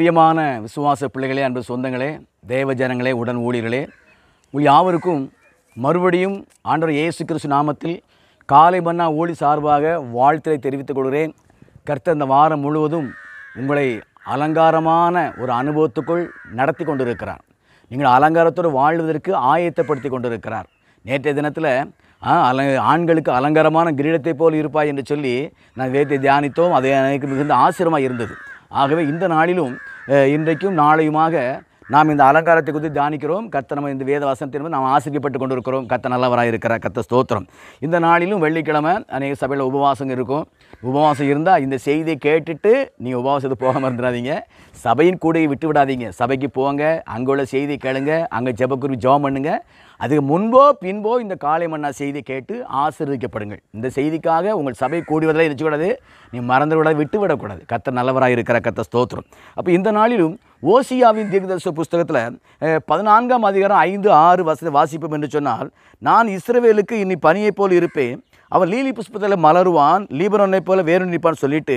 பிரியமான விசுவாச பிள்ளைகளே அன்பு சொந்தங்களே தேவ ஜனங்களே உடன் ஊழியர்களே உங்கள் யாவருக்கும் மறுபடியும் ஆண்டவர் இயேசு கிறிஸ்து நாமத்தில் காலை மன்னா ஊழி சார்பாக வாழ்த்தலை தெரிவித்துக் கொள்கிறேன் கர்த்தர் இந்த வாரம் முழுவதும் உங்களை அலங்காரமான ஒரு அனுபவத்துக்குள் நடத்தி கொண்டிருக்கிறார் நீங்கள் அலங்காரத்தோடு வாழ்வதற்கு ஆயத்தப்படுத்தி கொண்டிருக்கிறார் நேற்றைய தினத்தில் ஆ, அல ஆண்களுக்கு அலங்காரமான கிரீடத்தை போல் இருப்பாய் என்று சொல்லி நான் வேதத்தை தியானித்தோம் அது எனக்கு மிகுந்த ஆசிரமாக இருந்தது ஆகவே இந்த நாளிலும் அஹ், இன்றைக்கும் நாளையுமாக நாம் இந்த அலங்காரத்தை குறித்து தியானிக்கிறோம் கத்த நம்ம இந்த வேத வசனத்தின் நாம் ஆசிரியப்பட்டு கொண்டிருக்கிறோம் கத்த நல்லவராக இருக்கிறார் கத்த ஸ்தோத்திரம் இந்த நாளிலும் வெள்ளிக்கிழமை அநேக சபையில் உபவாசம் இருக்கும் உபவாசம் இருந்தால் இந்த செய்தியை கேட்டுட்டு நீ உபவாசத்துக்கு போகாமல் இருந்துடாதீங்க சபையின் கூடையை விட்டு விடாதீங்க சபைக்கு போங்க அங்கே உள்ள செய்தி கேளுங்க அங்கே ஜெபக்குருவி ஜெபம் பண்ணுங்க அதுக்கு முன்போ பின்போ இந்த காலை மன்னா செய்தி கேட்டு ஆசீர்வதிக்கப்படுங்கள் இந்த செய்திக்காக உங்கள் சபை கூடுவதில் இருக்கக்கூடாது நீ மறந்து விட விட்டு விடக்கூடாது கத்த நல்லவராக இருக்கிற கத்த ஸ்தோத்திரம் அப்போ இந்த நாளிலும் ஓசியாவின் தீர்க்கதரிசன புஸ்தகத்தில் பதினான்காம் அதிகாரம் ஐந்து ஆறு வசதி வாசிப்போம் என்று சொன்னால் நான் இஸ்ரவேலுக்கு இனி பனியைப் போல் இருப்பேன் அவன் லீலி புஷ்பத்தில் மலருவான் லீபனோனைப் போல வேறு நிற்பான்னு சொல்லிட்டு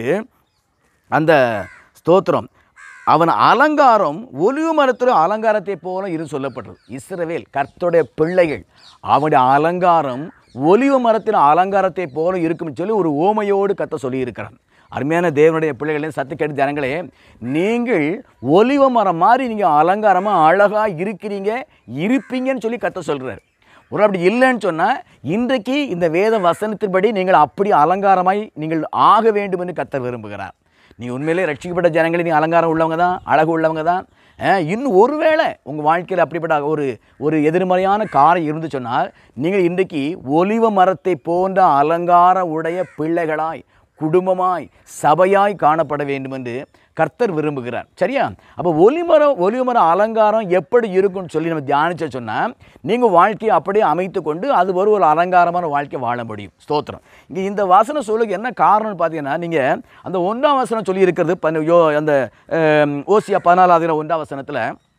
அந்த ஸ்தோத்திரம் அவன் அலங்காரம் ஒலிவு மரத்தில் அலங்காரத்தை போல இரு சொல்லப்பட்டது இஸ்ரவேல் கர்த்தருடைய பிள்ளைகள் அவனுடைய அலங்காரம் ஒலிவு மரத்தின் அலங்காரத்தை போல இருக்கும்னு சொல்லி ஒரு ஓமையோடு கத்த சொல்லியிருக்கிறான் அருமையான தேவனுடைய பிள்ளைகளே சத்து கேட்டு ஜனங்களே நீங்கள் ஒலிவ மரம் மாதிரி நீங்கள் அலங்காரமாக அழகாக இருக்கிறீங்க இருப்பீங்கன்னு சொல்லி கத்த சொல்கிறார் ஒரு அப்படி இல்லைன்னு சொன்னால் இன்றைக்கு இந்த வேத வசனத்தின்படி நீங்கள் அப்படி அலங்காரமாய் நீங்கள் ஆக வேண்டும் என்று கத்தர் விரும்புகிறார் நீ உண்மையிலே ரட்சிக்கப்பட்ட ஜனங்களே நீ அலங்காரம் உள்ளவங்க தான் அழகு உள்ளவங்க தான் அஹ், இன்னும் ஒருவேளை உங்கள் வாழ்க்கையில் அப்படிப்பட்ட ஒரு ஒரு எதிர்மறையான காரம் இருந்து சொன்னால் நீங்கள் இன்றைக்கு ஒலிவ மரத்தை போன்ற அலங்கார உடைய பிள்ளைகளாய் குடும்பமாய் சபையாய் காணப்பட வேண்டும் என்று கர்த்தர் விரும்புகிறார் சரியா அப்போ ஒலிமரம் ஒலிமரம் அலங்காரம் எப்படி இருக்கும்னு சொல்லி நம்ம தியானிச்ச சொன்னால் நீங்கள் வாழ்க்கையை அப்படியே அமைத்து கொண்டு அது ஒரு ஒரு அலங்காரமான வாழ்க்கை வாழ முடியும் ஸ்தோத்திரம் இங்கே இந்த வசனம் சொல்லுக்கு என்ன காரணம்னு பார்த்தீங்கன்னா நீங்கள் அந்த ஒன்றாம் வசனம் சொல்லி இருக்கிறது பன்ன- யோ அந்த அஹ், ஓசியா பதினாலாவது ஒன்றாம் வசனத்தில்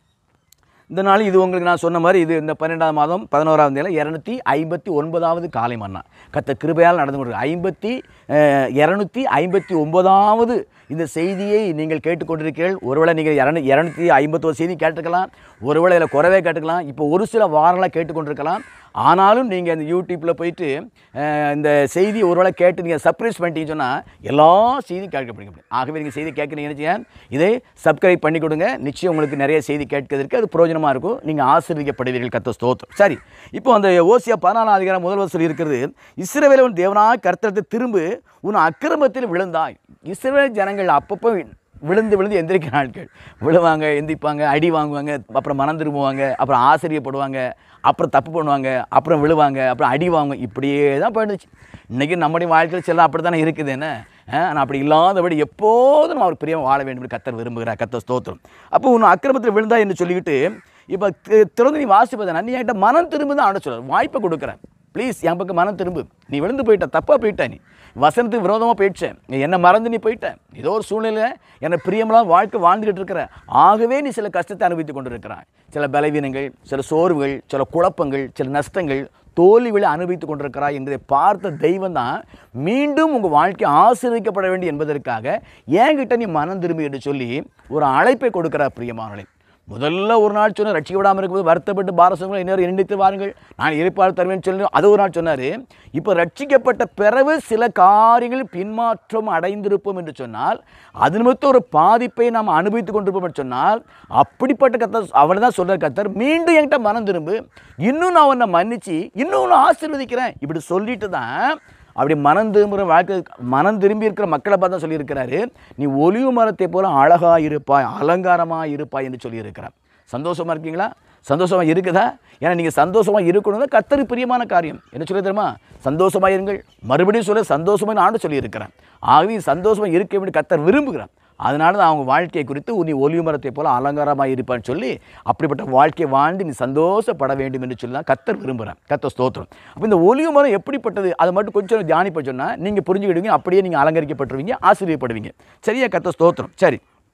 இந்த நாள் இது உங்களுக்கு நான் சொன்ன மாதிரி இது இந்த பன்னெண்டாம் மாதம் பதினோராம் தேதி இரநூத்தி ஐம்பத்தி ஒன்பதாவது காலை மன்னா கத்த கிருபையால் நடந்து கொண்டு ஐம்பத்தி இரநூத்தி ஐம்பத்தி ஒன்பதாவது இந்த செய்தியை நீங்கள் கேட்டுக்கொண்டிருக்கிறீர்கள் ஒருவேளை நீங்கள் இரநூ இரநூத்தி ஐம்பத்தோரு செய்தி கேட்டிருக்கலாம் ஒருவேளை இதில் குறைவே கேட்டுக்கலாம் இப்போ ஒரு சில வாரங்களாக கேட்டுக்கொண்டிருக்கலாம் ஆனாலும் நீங்கள் அந்த யூடியூப்பில் போயிட்டு அஹ், இந்த செய்தி ஒருவேளை கேட்டு நீங்கள் சர்ப்ரைஸ் பண்ணிட்டீங்கன்னு சொன்னால் எல்லா செய்தியும் கேட்க முடியும் ஆகவே நீங்கள் செய்தி கேட்குறீங்க நினச்சிங்க இதை சப்ஸ்கிரைப் பண்ணி கொடுங்க நிச்சயம் உங்களுக்கு நிறைய செய்தி கேட்கறதுக்கு அது பிரயோஜனமாக இருக்கும் நீங்கள் ஆசீர்வதிக்கப்படுவீர்கள் கத்த ஸ்தோத்திரம் சரி இப்போ அந்த ஓசியா பதினாலாம் அதிகாரம் முதல்வர் சொல்லி இருக்கிறது இஸ்ரவேல உன் தேவனாய் கர்த்தரத்தை திரும்பு உன் அக்கிரமத்தில் விழுந்தாய் இஸ்ரவேல் ஜனங்கள் அப்பப்போ விழுந்து விழுந்து எந்திரிக்கிற நாட்கள் விழுவாங்க எந்திரிப்பாங்க அடி வாங்குவாங்க அப்புறம் மனம் திரும்புவாங்க அப்புறம் ஆசிரியப்படுவாங்க அப்புறம் தப்பு பண்ணுவாங்க அப்புறம் விழுவாங்க அப்புறம் அடி வாங்குவாங்க இப்படியே தான் போயிடுச்சு இன்றைக்கி நம்முடைய வாழ்க்கையில் சில அப்படி தானே இருக்குது என்ன ஆனால் அப்படி இல்லாதபடி எப்போதும் நம்ம அவர் பிரியம் வாழ வேண்டும் என்று கத்தர் விரும்புகிறார் கத்தர் ஸ்தோத்திரம் அப்போ உன் அக்கிரமத்தில் விழுந்தா என்று சொல்லிக்கிட்டு இப்போ திறந்து நீ வாசிப்பதை நீ என்கிட்ட மனம் திரும்பி தான் ஆட சொல்கிறார் வாய்ப்பை கொடுக்குறேன் ப்ளீஸ் என் பக்கம் மனம் திரும்பு நீ விழுந்து போயிட்ட தப்பாக போயிட்ட நீ வசனத்துக்கு விரோதமாக போயிடுச்சேன் நீ என்னை மறந்து நீ போயிட்ட ஏதோ ஒரு சூழ்நிலை என்னை பிரியமெல்லாம் வாழ்க்கை வாழ்ந்துக்கிட்டு இருக்கிற ஆகவே நீ சில கஷ்டத்தை அனுபவித்து கொண்டு இருக்கிறாய் சில பலவீனங்கள் சில சோர்வுகள் சில குழப்பங்கள் சில நஷ்டங்கள் தோல்விகளை அனுபவித்துக் கொண்டிருக்கிறாய் என்பதை பார்த்த தெய்வம் தான் மீண்டும் உங்கள் வாழ்க்கை ஆசீர்வதிக்கப்பட வேண்டும் என்பதற்காக என்கிட்ட நீ மனம் திரும்பி என்று சொல்லி ஒரு அழைப்பை கொடுக்கிறார் பிரியமானவர்களே முதல்ல ஒரு நாள் சொன்னார் ரட்சிக்க விடாமல் இருக்கும்போது வருத்தப்பட்டு பாரசங்கள் இன்னொரு எண்ணித்து வாருங்கள் நான் இருப்பால் தருவேன் சொல்லி அது ஒரு நாள் சொன்னார் இப்போ ரட்சிக்கப்பட்ட பிறகு சில காரியங்கள் பின்மாற்றம் அடைந்திருப்போம் என்று சொன்னால் அது நிமித்தம் ஒரு பாதிப்பை நாம் அனுபவித்துக் கொண்டிருப்போம் என்று சொன்னால் அப்படிப்பட்ட கத்தர் அவர் தான் சொல்கிற கத்தர் மீண்டும் என்கிட்ட மனம் திரும்பு இன்னும் நான் உன்னை மன்னிச்சு இன்னும் உன்னை ஆசீர்வதிக்கிறேன் இப்படி சொல்லிட்டு தான் அப்படி மனம் திரும்புகிற வாழ்க்கை மனம் திரும்பி இருக்கிற மக்களை பார்த்தா சொல்லியிருக்கிறாரு நீ ஒலிவு மரத்தை போல அழகாக இருப்பாய் அலங்காரமாக இருப்பாய் என்று சொல்லியிருக்கிறார் சந்தோஷமாக இருக்கீங்களா சந்தோஷமாக இருக்குதா ஏன்னா நீங்கள் சந்தோஷமாக இருக்கணும் கத்தரு பிரியமான காரியம் என்ன சொல்லி தெரியுமா சந்தோஷமாக இருங்கள் மறுபடியும் சொல்ல சந்தோஷமாக ஆண்டு சொல்லியிருக்கிறேன் ஆகவே சந்தோஷமாக இருக்க வேண்டிய கத்தர் விரும்புகிறார் அதனால தான் அவங்க வாழ்க்கையை குறித்து நீ ஒலிவு மரத்தை போல அலங்காரமாக இருப்பான்னு சொல்லி அப்படிப்பட்ட வாழ்க்கையை வாழ்ந்து நீ சந்தோஷப்பட வேண்டும் என்று சொல்லி தான் கத்தர் விரும்புகிறேன் கத்த ஸ்தோத்திரம் அப்போ இந்த ஒலிவு மரம் எப்படிப்பட்டது அதை மட்டும் கொஞ்சம் தியானிப்ப சொன்னால் நீங்கள் புரிஞ்சுக்கிடுவீங்க அப்படியே நீங்கள் அலங்கரிக்கப்பட்டுருவீங்க ஆசிரியப்படுவீங்க சரியா கத்த ஸ்தோத்திரம் சரி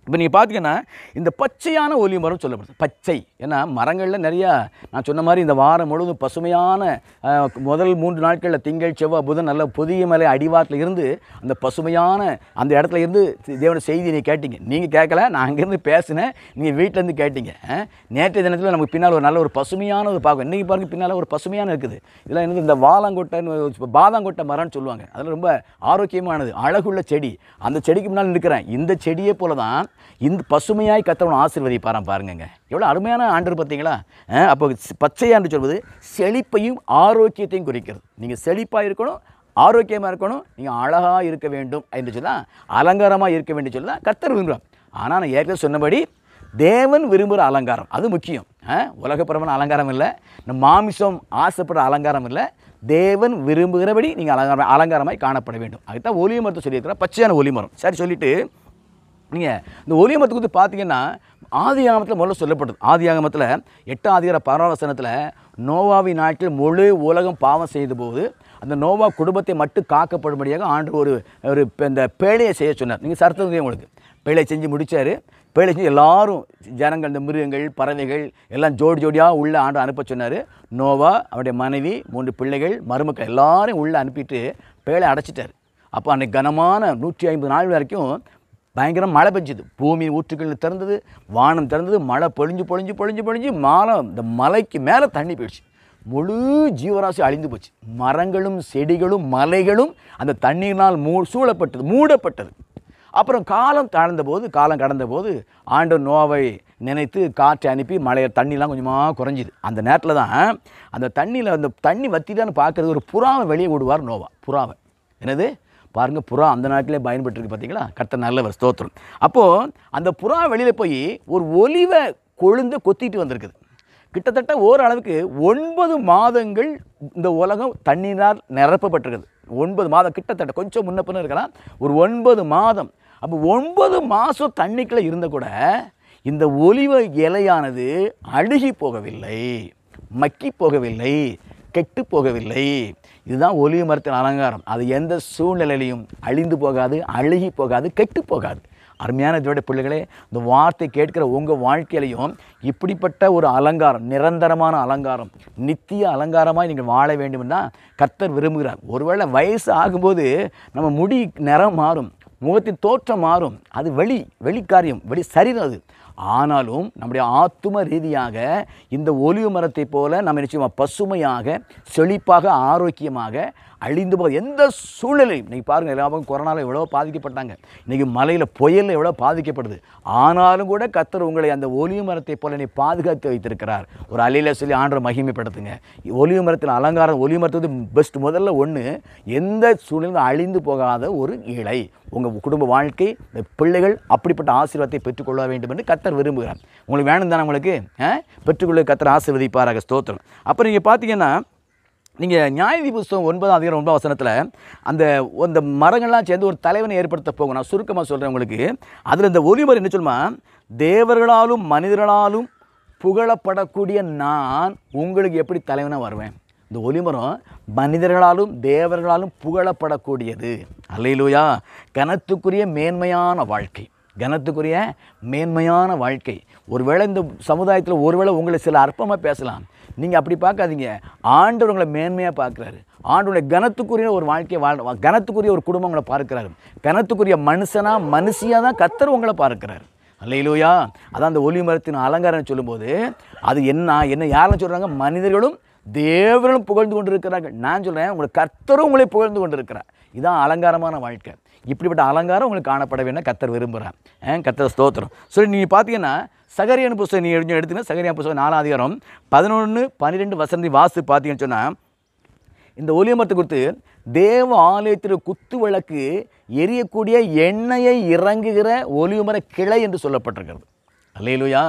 இப்போ நீங்கள் பார்த்தீங்கன்னா இந்த பச்சையான ஒலி மரம் சொல்லப்படுது பச்சை ஏன்னா மரங்களில் நிறையா நான் சொன்ன மாதிரி இந்த வாரம் முழுவதும் பசுமையான அஹ், முதல் மூன்று நாட்களில் திங்கள் செவ்வாய் புதன் நல்ல புதிய மலை அடிவாரத்தில் இருந்து அந்த பசுமையான அந்த இடத்துல இருந்து தேவன செய்தி நீங்கள் கேட்டீங்க நீங்கள் கேட்கல நான் அங்கேருந்து பேசினேன் நீங்கள் வீட்டிலேருந்து கேட்டீங்க அஹ், நேற்றைய தினத்தில் நமக்கு பின்னால் ஒரு நல்ல ஒரு பசுமையான ஒரு பார்க்கும் இன்றைக்கி பாருங்க பின்னால் ஒரு பசுமையான இருக்குது இதெல்லாம் என்னது இந்த வாலாங்கொட்டைன்னு ஒரு பாதாங்கொட்டை மரம்னு சொல்லுவாங்க அதில் ரொம்ப ஆரோக்கியமானது அழகுள்ள செடி அந்த செடிக்கு முன்னால் நிற்கிறேன் இந்த செடியை போல தான் இந்த பசுமையாய் கத்தவன் ஆசீர்வதிப்பாராம் பாருங்கங்க எவ்வளோ அருமையான ஆண்டு பார்த்தீங்களா அஹ், அப்போ ஸ்- பச்சையாண்டு சொல்வது செழிப்பையும் ஆரோக்கியத்தையும் குறிக்கிறது நீங்கள் செழிப்பாக இருக்கணும் ஆரோக்கியமாக இருக்கணும் நீங்கள் அழகாக இருக்க வேண்டும் என்று சொல்லலாம் அலங்காரமாக இருக்க வேண்டும் சொல்லலாம் கர்த்தர் விரும்புகிறார் ஆனால் நான் ஏற்கனவே சொன்னபடி தேவன் விரும்புகிற அலங்காரம் அது முக்கியம் அஹ், உலகப்பரமான அலங்காரம் இல்லை இந்த மாமிசம் ஆசைப்படுற அலங்காரம் இல்லை தேவன் விரும்புகிறபடி நீங்கள் அலங்காரம் அலங்காரமாய் காணப்பட வேண்டும் அதுதான் ஒலிய மரத்தை சொல்லியிருக்கிற பச்சையான ஒலி மரம் சரி சொல்லிட்டு நீங்கள் இந்த ஒலிய மரத்தை குறித்து பார்த்தீங்கன்னா ஆதி ஆகமத்தில் முதல்ல சொல்லப்படுது ஆதி ஆகமத்தில் எட்டாம் அதிகார பரவசனத்தில் நோவாவி நாட்டில் முழு உலகம் பாவம் செய்த போது அந்த நோவா குடும்பத்தை மட்டும் காக்கப்படும்படியாக ஆண்டு ஒரு ஒரு ப- இந்த பேழையை செய்ய சொன்னார் நீங்கள் சரத்தம் தெரியும் உங்களுக்கு பேழை செஞ்சு முடிச்சாரு பேழை செஞ்சு எல்லாரும் ஜனங்கள் இந்த மிருகங்கள் பறவைகள் எல்லாம் ஜோடி ஜோடியாக உள்ளே ஆண்டு அனுப்ப சொன்னார் நோவா அவருடைய மனைவி மூன்று பிள்ளைகள் மருமக்கள் எல்லாரையும் உள்ளே அனுப்பிட்டு பேழை அடைச்சிட்டார் அப்போ அன்னைக்கு கனமான நூற்றி ஐம்பது நாள் வரைக்கும் பயங்கரம் மழை பெஞ்சுது பூமி ஊற்றுக்கள் திறந்தது வானம் திறந்தது மழை பொழிஞ்சு பொழிஞ்சு பொழிஞ்சு பொழிஞ்சு மாலை இந்த மலைக்கு மேலே தண்ணி போயிடுச்சு முழு ஜீவராசி அழிந்து போச்சு மரங்களும் செடிகளும் மலைகளும் அந்த தண்ணீரினால் மூ சூழப்பட்டது மூடப்பட்டது அப்புறம் காலம் தாழ்ந்த போது காலம் கடந்த போது ஆண்டு நோவை நினைத்து காற்றை அனுப்பி மழையை தண்ணிலாம் கொஞ்சமாக குறைஞ்சிது அந்த நேரத்தில் தான் அந்த தண்ணியில் அந்த தண்ணி வத்திதான்னு பார்க்கறது ஒரு புறாவை வெளியே விடுவார் நோவா புறாவை என்னது பாருங்க புறா அந்த நாட்டிலே பயன்பட்டுருக்கு பார்த்தீங்களா கர்த்தர் நல்லவர் ஸ்தோத்திரம் அப்போது அந்த புறா வெளியில் போய் ஒரு ஒலிவை கொழுந்து கொத்திட்டு வந்திருக்குது கிட்டத்தட்ட ஓரளவுக்கு ஒன்பது மாதங்கள் இந்த உலகம் தண்ணீரால் நிரப்பப்பட்டிருக்குது ஒன்பது மாதம் கிட்டத்தட்ட கொஞ்சம் முன்ன பின்ன இருக்கலாம் ஒரு ஒன்பது மாதம் அப்போ ஒன்பது மாதம் தண்ணிக்குள்ளே இருந்த கூட இந்த ஒலிவ இலையானது அழுகி போகவில்லை மக்கி போகவில்லை கெட்டு போகவில்லை இதுதான் ஒலிவ மரத்தின் அலங்காரம் அது எந்த சூழ்நிலையிலையும் அழிந்து போகாது அழுகி போகாது கெட்டு போகாது அருமையான இதோட பிள்ளைகளே இந்த வார்த்தை கேட்கிற உங்கள் வாழ்க்கையிலையும் இப்படிப்பட்ட ஒரு அலங்காரம் நிரந்தரமான அலங்காரம் நித்திய அலங்காரமாய் நீங்கள் வாழ வேண்டும்னா கர்த்தர் விரும்புகிறார் ஒருவேளை வயசு ஆகும்போது நம்ம முடி நிறம் மாறும் முகத்தின் தோற்றம் மாறும் அது வெளி வெளிக்காரியம் வெளி சரீரம் அது ஆனாலும் நம்முடைய ஆத்தும ரீதியாக இந்த ஒலிவு மரத்தை போல நம்ம நிச்சயமாக பசுமையாக செழிப்பாக ஆரோக்கியமாக அழிந்து போக எந்த சூழ்நிலையும் இன்றைக்கி பாருங்கள் எல்லாரும் கொரோனாவில் எவ்வளோ பாதிக்கப்பட்டாங்க இன்றைக்கி மலையில் புயலில் எவ்வளோ பாதிக்கப்படுது ஆனாலும் கூட கத்தர் உங்களை அந்த ஒலிவு மரத்தை போல நீ பாதுகாத்து வைத்திருக்கிறார் ஒரு அலையில் சொல்லி ஆண்டரை மகிமைப்படுத்துங்க ஒலிவு மரத்தில் அலங்காரம் ஒலிவு மரத்து பெஸ்ட் முதல்ல ஒன்று எந்த சூழ்நிலையும் அழிந்து போகாத ஒரு இலை உங்கள் குடும்ப வாழ்க்கை இந்த பிள்ளைகள் அப்படிப்பட்ட ஆசீர்வாதத்தை பெற்றுக்கொள்ள வேண்டும் என்று கத்தர் விரும்புகிறார் உங்களுக்கு வேணும் தானே உங்களுக்கு ஆ? பெற்றுக்கொள்ள கத்தர் ஆசீர்வதிப்பாராக ஸ்தோத்திரம் அப்புறம் நீங்கள் பார்த்தீங்கன்னா நீங்கள் நியாயதி புஸ்தகம் ஒன்பதாம் அதிகாரம் ஒன்பதாம் வசனத்தில் அந்த அந்த மரங்கள்லாம் சேர்ந்து ஒரு தலைவனை ஏற்படுத்த போகும் நான் சுருக்கமாக சொல்கிறேன் உங்களுக்கு அதில் இந்த ஒலிமர் என்ன சொல்லுமா தேவர்களாலும் மனிதர்களாலும் புகழப்படக்கூடிய நான் உங்களுக்கு எப்படி தலைவனாக வருவேன் இந்த ஒலிமரம் மனிதர்களாலும் தேவர்களாலும் புகழப்படக்கூடியது அல்லையிலூயா கனத்துக்குரிய மேன்மையான வாழ்க்கை கனத்துக்குரிய மேன்மையான வாழ்க்கை ஒருவேளை இந்த சமுதாயத்தில் ஒருவேளை உங்களை சில அற்பமாக பேசலாம் நீங்கள் அப்படி பார்க்காதீங்க ஆண்டவர் உங்களை மேன்மையாக பார்க்குறாரு ஆண்டவருடைய கனத்துக்குரிய ஒரு வாழ்க்கையை வாழ கனத்துக்குரிய ஒரு குடும்பம் உங்களை பார்க்கிறாரு கனத்துக்குரிய மனுஷனாக மனுஷியாக தான் கத்தர் உங்களை பார்க்கிறாரு அல்லையிலூயா அதான் அந்த ஒலி மரத்தின் அலங்காரம் சொல்லும்போது அது என்ன என்ன யாரெல்லாம் சொல்கிறாங்க மனிதர்களும் தேவர்களும் புகழ்ந்து கொண்டு இருக்கிறார்கள் நான் சொல்கிறேன் உங்களை கர்த்தரும் உங்களை புகழ்ந்து கொண்டு இருக்கிறார் இதான் அலங்காரமான வாழ்க்கை இப்படிப்பட்ட அலங்காரம் உங்களுக்கு காணப்பட வேண்டும் கர்த்தர் விரும்புகிறார் ஏன் கர்த்தர் ஸ்தோத்திரம் சரி நீங்கள் பார்த்தீங்கன்னா சகரியான புஸ்தகம் நீங்கள் எடுத்து எடுத்தீங்கன்னா சகரியா புஸ்தகம் நாலாம் அதிகாரம் பதினொன்று பன்னிரெண்டு வசந்தி வாசி பார்த்தீங்கன்னு சொன்னால் இந்த ஒலியமரத்தை குறித்து தேவ ஆலயத்தில் குத்து விளக்கு எரியக்கூடிய எண்ணெயை இறங்குகிற ஒலியுமர கிளை என்று சொல்லப்பட்டிருக்கிறது அல்லையிலுயா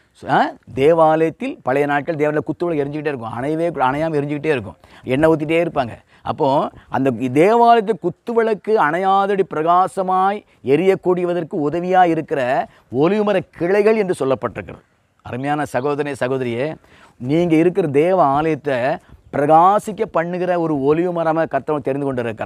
தேவாலயத்தில் பழைய நாட்கள் தேவனில் குத்து விளக்கு எரிஞ்சுக்கிட்டே இருக்கும் அணையவே அணையாமல் எரிஞ்சுக்கிட்டே இருக்கும் எண்ணெய் ஊற்றிட்டே இருப்பாங்க அப்போது அந்த தேவாலயத்தில் குத்து விளக்கு அணையாதடி பிரகாசமாய் எரியக்கூடியதற்கு உதவியாக இருக்கிற ஒலியுமர கிளைகள் என்று சொல்லப்பட்டிருக்கிறது அருமையான சகோதரனே சகோதரியே நீங்கள் இருக்கிற தேவ ஆலயத்தை பிரகாசிக்க பண்ணுகிற ஒரு ஒலிவு மரமாக கத்தவன் தெரிந்து கொண்டு இருக்கிறார்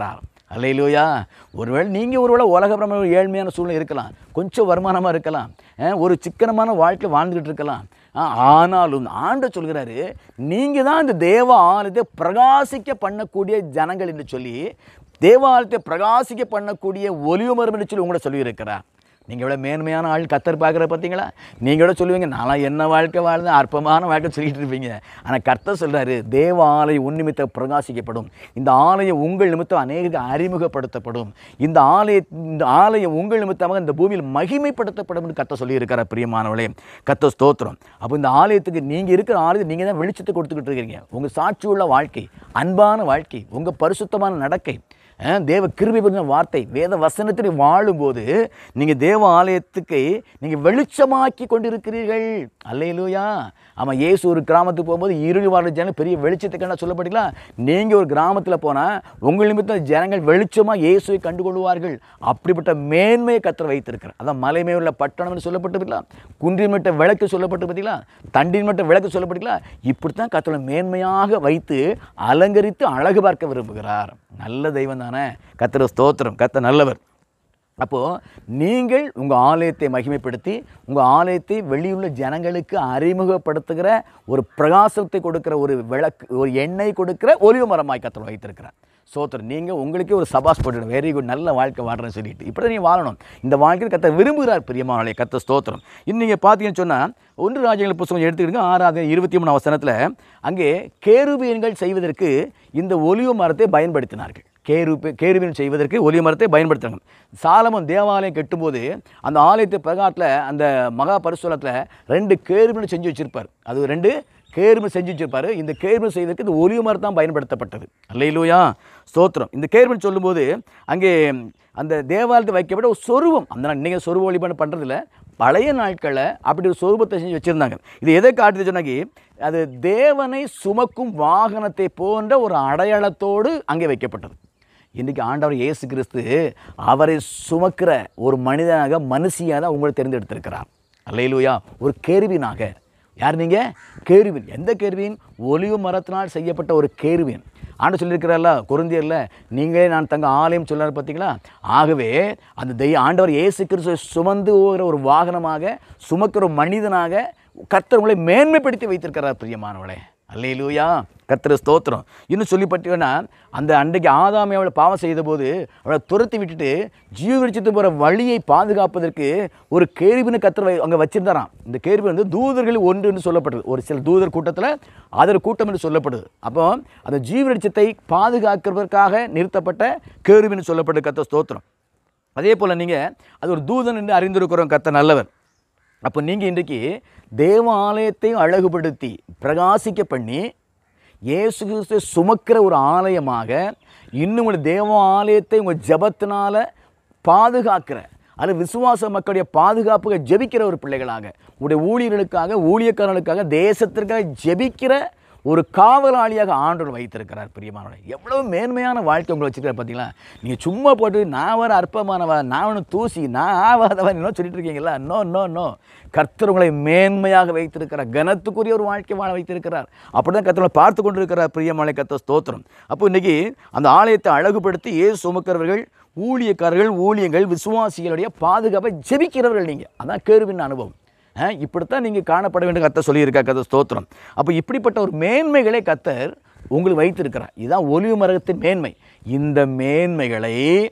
அல்லையிலோயா ஒருவேளை நீங்கள் ஒருவேளை உலகப்புறமா ஒரு ஏழ்மையான சூழ்நிலை இருக்கலாம் கொஞ்சம் வருமானமாக இருக்கலாம் அஹ் ஒரு சிக்கனமான வாழ்க்கை வாழ்ந்துக்கிட்டு இருக்கலாம் ஆ, ஆனாலும் ஆண்ட சொல்கிறாரு நீங்கள் தான் இந்த தேவ ஆலயத்தை பிரகாசிக்க பண்ணக்கூடிய ஜனங்கள் என்று சொல்லி தேவாலயத்தை பிரகாசிக்க பண்ணக்கூடிய ஒலிவுமரம் என்று சொல்லி உங்களை சொல்லியிருக்கிறார் நீங்கள் எவ்வளோ மேன்மையான ஆள் கத்தர் பார்க்குற பார்த்தீங்களா நீங்கள் கூட சொல்லுவீங்க நான்லாம் என்ன வாழ்க்கை வாழ்ந்தேன் அற்பமான வாழ்க்கை சொல்லிட்டு இருப்பீங்க ஆனால் கர்த்தர் சொல்கிறாரு தேவ ஆலயம் உன் நிமித்தம் பிரகாசிக்கப்படும் இந்த ஆலயம் உங்கள் நிமித்தம் அநேக அறிமுகப்படுத்தப்படும் இந்த ஆலய இந்த ஆலயம் உங்கள் நிமித்தமாக இந்த பூமியில் மகிமைப்படுத்தப்படும் என்று கத்த சொல்லியிருக்கிறார் பிரியமானவளே கத்த ஸ்தோத்திரம் அப்போ இந்த ஆலயத்துக்கு நீங்கள் இருக்கிற ஆலயத்தை நீங்கள் தான் வெளிச்சத்தை கொடுத்துக்கிட்டு இருக்கிறீங்க உங்கள் சாட்சி உள்ள வாழ்க்கை அன்பான வாழ்க்கை உங்கள் பரிசுத்தமான நடக்கை அஹ், தேவ கிருபை பற்றின வார்த்தை வேத வசனத்தில் வாழும்போது நீங்கள் தேவ ஆலயத்துக்கு நீங்கள் வெளிச்சமாக்கி கொண்டிருக்கிறீர்கள் அல்லையிலூயா ஆமாம் இயேசு ஒரு கிராமத்துக்கு போகும்போது இருள் வாழ்ற ஜனம் பெரிய வெளிச்சத்தை கண்டா சொல்லப்பட்டீங்களா நீங்கள் ஒரு கிராமத்தில் போனால் உங்கள் நிமித்தம் ஜனங்கள் வெளிச்சமாக இயேசுவை கண்டுகொள்வார்கள் அப்படிப்பட்ட மேன்மையை கத்தர் வைத்திருக்கிறார் அதான் மலைமே உள்ள பட்டணம்னு சொல்லப்பட்டு பார்த்தீங்களா குன்றின் மட்ட விளக்கு சொல்லப்பட்டு பார்த்தீங்களா தண்டின் மட்ட விளக்கு சொல்லப்பட்டீங்களா இப்படித்தான் கத்தரை மேன்மையாக வைத்து அலங்கரித்து அழகு பார்க்க விரும்புகிறார் நல்ல தெய்வம் தானே கத்தர் ஸ்தோத்திரம் கத்த நல்லவர் அப்போது நீங்கள் உங்கள் ஆலயத்தை மகிமைப்படுத்தி உங்கள் ஆலயத்தை வெளியுள்ள ஜனங்களுக்கு அறிமுகப்படுத்துகிற ஒரு பிரகாசத்தை கொடுக்கிற ஒரு விளக்கு ஒரு எண்ணெய் கொடுக்கிற ஒலிவு மரமாய் கத்தர் வைத்திருக்கிறார் சோத்திரம் நீங்கள் உங்களுக்கே ஒரு சபாஸ் போட்டுடும் வெரி குட் நல்ல வாழ்க்கை வாழ்றேன்னு சொல்லிட்டு இப்படி நீங்கள் வாழணும் இந்த வாழ்க்கையில் கத்த விரும்புகிறார் பிரியமானே கத்த ஸ்தோத்திரம் இன்னும் நீங்கள் பார்த்தீங்கன்னு சொன்னால் ஒன்று ராஜ்யங்கள் புத்தகம் எடுத்துக்கிடுங்க ஆறாவது இருபத்தி மூணு வசனத்தில் அங்கே கேருபீன்கள் செய்வதற்கு இந்த ஒலிவு மரத்தை பயன்படுத்தினார்கள் கேருபு கேருவின் செய்வதற்கு ஒலிய மரத்தை பயன்படுத்துறாங்க சாலமன் தேவாலயம் கட்டும்போது அந்த ஆலயத்து பிரகாரத்தில் அந்த மகா பரிசுலத்தில் ரெண்டு கேருபின் செஞ்சு வச்சிருப்பார் அது ரெண்டு கேருமை செஞ்சு வச்சிருப்பாரு இந்த கேருமை செய்வதற்கு இந்த ஒலிய மரம் தான் பயன்படுத்தப்பட்டது அல்லையிலூயா ஸ்தோத்திரம் இந்த கேருமன் சொல்லும்போது அங்கே அந்த தேவாலயத்தை வைக்கப்பட்ட ஒரு சொருவம் அந்த நாள் இன்றைக்கி சொருவ வழிபாடு பண்ணுறதில்ல பழைய நாட்களில் அப்படி ஒரு சொரூபத்தை செஞ்சு வச்சுருந்தாங்க இது எதை காட்டுது சொன்னாக்கி அது தேவனை சுமக்கும் வாகனத்தை போன்ற ஒரு அடையாளத்தோடு அங்கே வைக்கப்பட்டது இன்றைக்கி ஆண்டவர் இயேசு கிறிஸ்து அவரை சுமக்கிற ஒரு மனிதனாக மனுஷியாக தான் உங்களை தேர்ந்தெடுத்திருக்கிறார் அல்லையிலூயா ஒரு கேருவினாக யார் நீங்கள் கேருவின் எந்த கேருவின் ஒலிவு மரத்தினால் செய்யப்பட்ட ஒரு கேருவின் ஆண்டு சொல்லியிருக்கிறார்ல குருந்தியரில் நீங்களே நான் தங்க ஆலயம் சொல்லார் பார்த்தீங்களா ஆகவே அந்த தெய்வ ஆண்டவர் இயேசு கிறிஸ்துவை சுமந்து போகிற ஒரு வாகனமாக சுமக்கிற ஒரு மனிதனாக கர்த்தர் உங்களை மேன்மைப்படுத்தி வைத்திருக்கிறார் பிரியமானவளே அல்லையிலூயா கர்த்தர் ஸ்தோத்திரம் இன்னும் சொல்லி பற்றினா அந்த அன்றைக்கு ஆதாமை அவளை பாவம் செய்தபோது அவளை துரத்தி விட்டுட்டு ஜீவரிச்சத்து போகிற வழியை பாதுகாப்பதற்கு ஒரு கேள்வின்னு கர்த்தர் வை- அங்கே வச்சிருந்தாராம் இந்த கேள்வி வந்து தூதர்கள் ஒன்று என்று சொல்லப்பட்டது ஒரு சில தூதர் கூட்டத்தில் அதர் கூட்டம் என்று சொல்லப்படுது அப்போ அந்த ஜீவரிச்சத்தை பாதுகாக்கிறதற்காக நிறுத்தப்பட்ட கேள்வின்னு சொல்லப்பட்டது கர்த்தர் ஸ்தோத்திரம் அதே போல் நீங்கள் அது ஒரு தூதன் என்று அறிந்திருக்கிறோம் கர்த்தர் நல்லவர் அப்போ நீங்கள் இன்றைக்கு தேவ ஆலயத்தையும் அழகுபடுத்தி பிரகாசிக்க பண்ணி இயேசு கிறிஸ்துவை சுமக்கிற ஒரு ஆலயமாக இன்னும் உங்கள் தேவ ஆலயத்தை உங்கள் ஜபத்தினால பாதுகாக்கிற அது விசுவாச மக்களுடைய பாதுகாப்புக்கு ஜெபிக்கிற ஒரு பிள்ளைகளாக உங்களுடைய ஊழியர்களுக்காக ஊழியக்காரர்களுக்காக தேசத்திற்காக ஜெபிக்கிற ஒரு காவலாளியாக ஆண்டவர் வைத்திருக்கிறார் பிரியமானவரை எவ்வளவு மேன்மையான வாழ்க்கை உங்களை வச்சிருக்காரு பார்த்தீங்களா நீங்கள் சும்மா போட்டு நான் வர அற்பமானவா நான் ஒன்று தூசி நான் ஆவாதவன் இன்னும் சொல்லிட்டு இருக்கீங்களா நோ நோ நோ கர்த்தர் உங்களை மேன்மையாக வைத்திருக்கிறார் கனத்துக்குரிய ஒரு வாழ்க்கை வாழ வைத்திருக்கிறார் அப்படி தான் கர்த்தரை பார்த்து கொண்டிருக்கிறார் பிரியமலை கத்த ஸ்தோத்திரம் அப்போ இன்றைக்கி அந்த ஆலயத்தை அழகுபடுத்தி ஏசு சுமக்கிறவர்கள் ஊழியக்காரர்கள் ஊழியங்கள் விசுவாசிகளுடைய பாதுகாப்பை ஜெபிக்கிறவர்கள் நீங்கள் அதான் கேருவின் அனுபவம் ஆ, இப்படித்தான் நீங்கள் காணப்பட வேண்டும் கத்தர் சொல்லியிருக்கா கத்தர் ஸ்தோத்திரம் அப்போ இப்படிப்பட்ட ஒரு மேன்மைகளை கத்தர் உங்களுக்கு வைத்திருக்கிறார் இதுதான் ஒலிவு மரகத்தின் மேன்மை இந்த மேன்மைகளை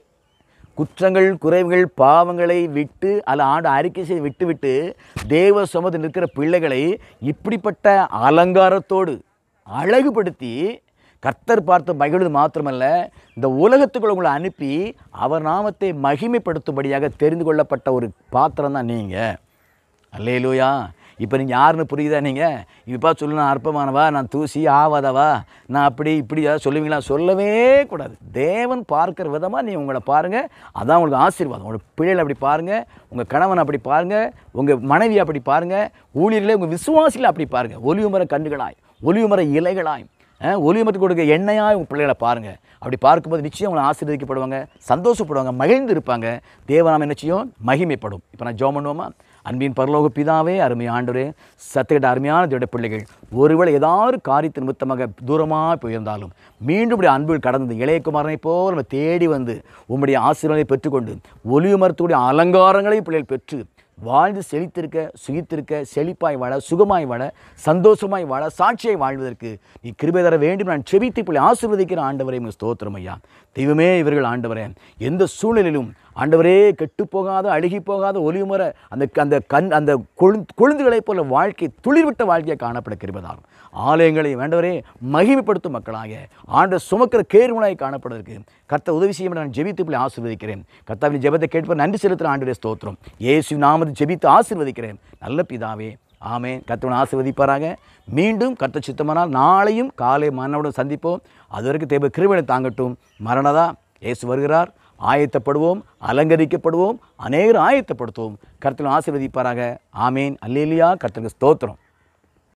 குற்றங்கள் குறைவுகள் பாவங்களை விட்டு அல்ல ஆண்டு அறிக்கை செய்து விட்டு விட்டு தேவ சமூகத்தில் இருக்கிற பிள்ளைகளை இப்படிப்பட்ட அலங்காரத்தோடு அழகுபடுத்தி கர்த்தர் பார்த்து மகிழ்வது மாத்திரமல்ல இந்த உலகத்துக்குள்ள உங்களை அனுப்பி அவர் நாமத்தை மகிமைப்படுத்தும்படியாக தெரிந்து கொள்ளப்பட்ட ஒரு பாத்திரம் தான் நீங்கள் அல்லேலூயா இப்போ நீங்கள் யாருன்னு புரியுதா நீங்கள் இப்போ சொல்லு நான் அற்பமானவா நான் தூசி ஆவாதவா நான் அப்படி இப்படி ஏதாவது சொல்லுவீங்களா சொல்லவே கூடாது தேவன் பார்க்குற விதமாக நீ உங்களை பாருங்கள் அதான் உங்களுக்கு ஆசீர்வாதம் உங்களோட பிள்ளைகளை அப்படி பாருங்கள் உங்கள் கணவனை அப்படி பாருங்கள் உங்கள் மனைவி அப்படி பாருங்கள் ஊழியர்களே உங்கள் விசுவாசிகளை அப்படி பாருங்கள் ஒலிவுமர கண்டுகளாய் ஒலிவுமர இலைகளாய் ஒலிமரத்துக்கு கொடுக்க எண்ணெயாக உங்கள் பிள்ளைகளை பாருங்கள் அப்படி பார்க்கும்போது நிச்சயம் உங்களை ஆசீர்வதிக்கப்படுவாங்க சந்தோஷப்படுவாங்க மகிழ்ந்து இருப்பாங்க தேவநாம நிச்சயம் மகிமைப்படும் இப்போ நான் ஜோம் பண்ணுவோமா அன்பின் பரலோக பிதாவே அருமை ஆண்டவரே சத்துக்கிட்ட அருமையான தேவடைய பிள்ளைகள் ஒருவேளை ஏதாவது காரியத்தின் நிமித்தமாக தூரமாக போயிருந்தாலும் மீண்டும் உடைய அன்பில் கடந்து இளையகுமாரனை போல் நம்ம தேடி வந்து உம்முடைய ஆசீர்வாதத்தை பெற்றுக்கொண்டு ஒளிவு மரத்துடைய அலங்காரங்களை பிள்ளைகள் பெற்று வாழ்ந்து செழித்திருக்க சுகித்திருக்க செழிப்பாய் வாழ சுகமாய் வாழ சந்தோஷமாய் வாழ சாட்சியாய் வாழ்வதற்கு நீ கிருபை தர வேண்டும் நான் செபித்து பிள்ளை ஆசீர்வதிக்கிற ஆண்டவரே உங்கள் ஸ்தோத்திரம் ஐயா தெய்வமே இவர்கள் ஆண்டவரே எந்த சூழ்நிலையிலும் ஆண்டவரே கெட்டு போகாத அழுகி போகாத ஒளிமுறை அந்த அந்த கண் அந்த கொழுந்து கொழுந்துகளைப் போல வாழ்க்கை துளிர்விட்ட வாழ்க்கையை காணப்பட கிருபதாகும் ஆலயங்களை வேண்டவரே மகிமைப்படுத்தும் மக்களாக ஆண்ட சுமக்கிற கேர்வனாய் காணப்படுவதற்கு கர்த்த உதவி செய்ய நான் ஜெபித்து பிள்ளை ஆசீர்வதிக்கிறேன் கர்த்தாவின் ஜெபத்தை கேட்ப நன்றி செலுத்துகிற ஆண்டுடைய ஸ்தோத்திரம் இயேசு நாமது ஜெபித்து ஆசீர்வதிக்கிறேன் நல்ல பிதாவே ஆமென் கர்த்தவன் ஆசீர்வதிப்பாராக மீண்டும் கர்த்த சித்தமானால் நாளையும் காலை மன்னவுடன் சந்திப்போம் அது வரைக்கும் தேவை கிருபனை தாங்கட்டும் மரணதா இயேசு வருகிறார் ஆயத்தப்படுவோம் அலங்கரிக்கப்படுவோம் அநேகர் ஆயத்தப்படுத்துவோம் கர்த்தன் ஆசீர்வதிப்பாராக ஆமேன் அல்லேலியா கர்த்தனுக்கு ஸ்தோத்திரம்